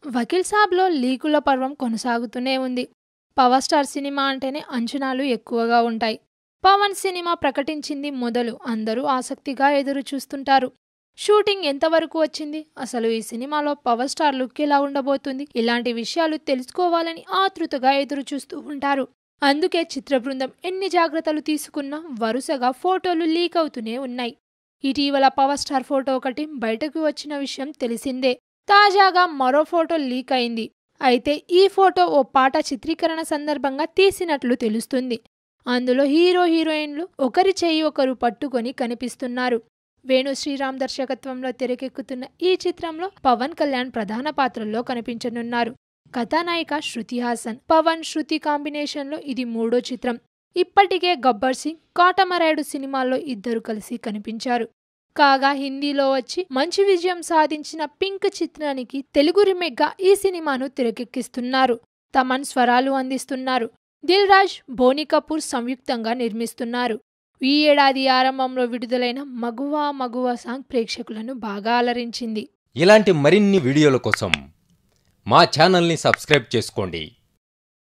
వకీల్ సాబ్లో లీకుల పర్వం కొనసాగుతూనే ఉంది పవర్ స్టార్ సినిమా అంటేనే అంచనాలు ఎక్కువగా ఉంటాయి పవన్ సినిమా ప్రకటించింది మొదలు అందరూ ఆసక్తిగా ఎదురు చూస్తుంటారు షూటింగ్ ఎంతవరకు వచ్చింది అసలు ఈ సినిమాలో పవర్ స్టార్ లుక్ ఎలా ఉండబోతుంది ఇలాంటి విషయాలు తెలుసుకోవాలని ఆతృతగా ఎదురు చూస్తూ ఉంటారు అందుకే చిత్ర బృందం ఎన్ని జాగ్రత్తలు తీసుకున్నా వరుసగా ఫోటోలు లీక్ అవుతూనే ఉన్నాయి ఇటీవల పవర్ స్టార్ ఫోటో ఒకటి బయటకు వచ్చిన విషయం తెలిసిందే తాజాగా మరో ఫోటో లీక్ అయింది అయితే ఈ ఫోటో ఓ పాట చిత్రీకరణ సందర్భంగా తీసినట్లు తెలుస్తుంది అందులో హీరో హీరోయిన్లు ఒకరి చేయి ఒకరు పట్టుకొని కనిపిస్తున్నారు వేణు శ్రీరామ్ దర్శకత్వంలో తెరకెక్కుతున్న ఈ చిత్రంలో పవన్ కళ్యాణ్ ప్రధాన పాత్రల్లో కనిపించనున్నారు కథానాయిక శృతి హాసన్ పవన్ శృతి కాంబినేషన్లో ఇది మూడో చిత్రం ఇప్పటికే గబ్బర్ సింగ్ కాటమరాయుడు సినిమాల్లో ఇద్దరు కలిసి కనిపించారు కాగా హిందీలో వచ్చి మంచి విజయం సాధించిన పింక్ చిత్రానికి తెలుగు రిమేక్గా ఈ సినిమాను తెరకెక్కిస్తున్నారు తమన్ స్వరాలు అందిస్తున్నారు దిల్ రాజ్ బోని కపూర్ సంయుక్తంగా నిర్మిస్తున్నారు ఈ ఏడాది ఆరంభంలో విడుదలైన మగువా మగువా సాంగ్ ప్రేక్షకులను బాగా అలరించింది ఇలాంటి మరిన్ని వీడియోల కోసం మా ఛానల్ని సబ్స్క్రైబ్ చేసుకోండి